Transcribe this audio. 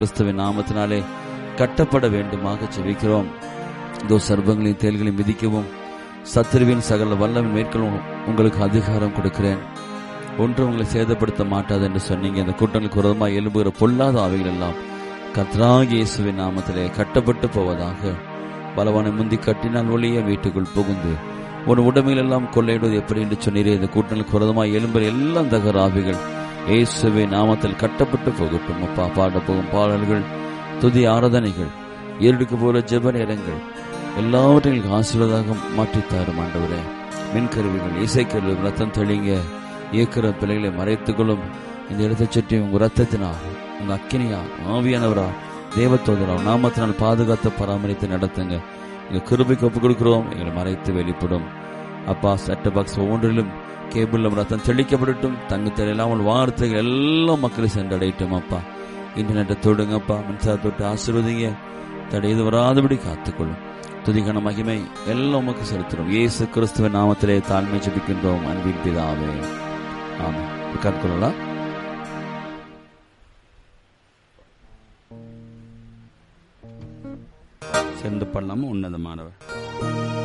கிறிஸ்துவின் நாமத்தினாலே கட்டப்பட வேண்டுமாக ஜெபிக்கிறோம் இதோ சர்வங்களையும் தேல்களையும் மிதிக்கவும் சத்துருவின் சகல வல்லவின் மேற்கொள்ளும் உங்களுக்கு அதிகாரம் கொடுக்கிறேன் ஒன்று உங்களை சேதப்படுத்த மாட்டாது என்று சொன்னீங்க இந்த கூட்டங்களுக்கு விரோதமாக எழும்புகிற பொல்லாத ஆவிகள் எல்லாம் கத்ராக இயேசுவின் நாமத்திலே கட்டப்பட்டு போவதாக பலவானை முந்தி கட்டினால் ஒளிய வீட்டுக்குள் புகுந்து உன் உடமைகள் எல்லாம் கொள்ளையிடுவது எப்படி என்று சொன்னீரே இந்த கூட்டங்களுக்கு விரோதமாக எழும்புகிற எல்லாம் தகர ஆவிகள் இயேசுவின் நாமத்தில் கட்டப்பட்டு போகட்டும் அப்பா பாட போகும் பாடல்கள் துதி ஆராதனைகள் ஏழுக்கு போல ஜெப நேரங்கள் எல்லாவற்றையும் ஆசீர்வாதாக மாற்றித்தாரும் ஆண்டவரே மின்கருவிகள் இசைக்கருவிகள் ரத்தம் தெளிங்க இயக்கிற பிள்ளைகளை மறைத்துக்கொள்ளும் இந்த இடத்தை சுற்றி உங்க ரத்தத்தினால் உங்க அக்கினியா ஆவியானவரா தேவத்தோதரா நாமத்தினால் பாதுகாத்து பராமரித்து நடத்துங்க எங்க கிருபைக்கு ஒப்புக் கொடுக்கிறோம் எங்களை மறைத்து வெளிப்படும் அப்பா செட்ட பாக்ஸ் ஒவ்வொன்றிலும் கேபிள் ரத்தம் தெளிக்கப்படட்டும் தங்கத்தில் இல்லாமல் வார்த்தைகள் எல்லா மக்களும் சென்றடையட்டும் அப்பா இன்டர்நெட்டை தொடுங்கப்பா மின்சார தொட்டு ஆசிர்வதிங்க தடையது வராதபடி காத்துக்கொள்ளும் துதிகன மகிமை எல்லாம் உமக்கு செலுத்துறோம் இயேசு கிறிஸ்துவின் நாமத்திலே தாழ்மை ஜெபிக்கின்றோம் அன்பின் பிதாவே ஆமாம் உட்கார்ந்துக்கொள்ளலாம் சேர்ந்து பண்ணாம உன்னதமானவர்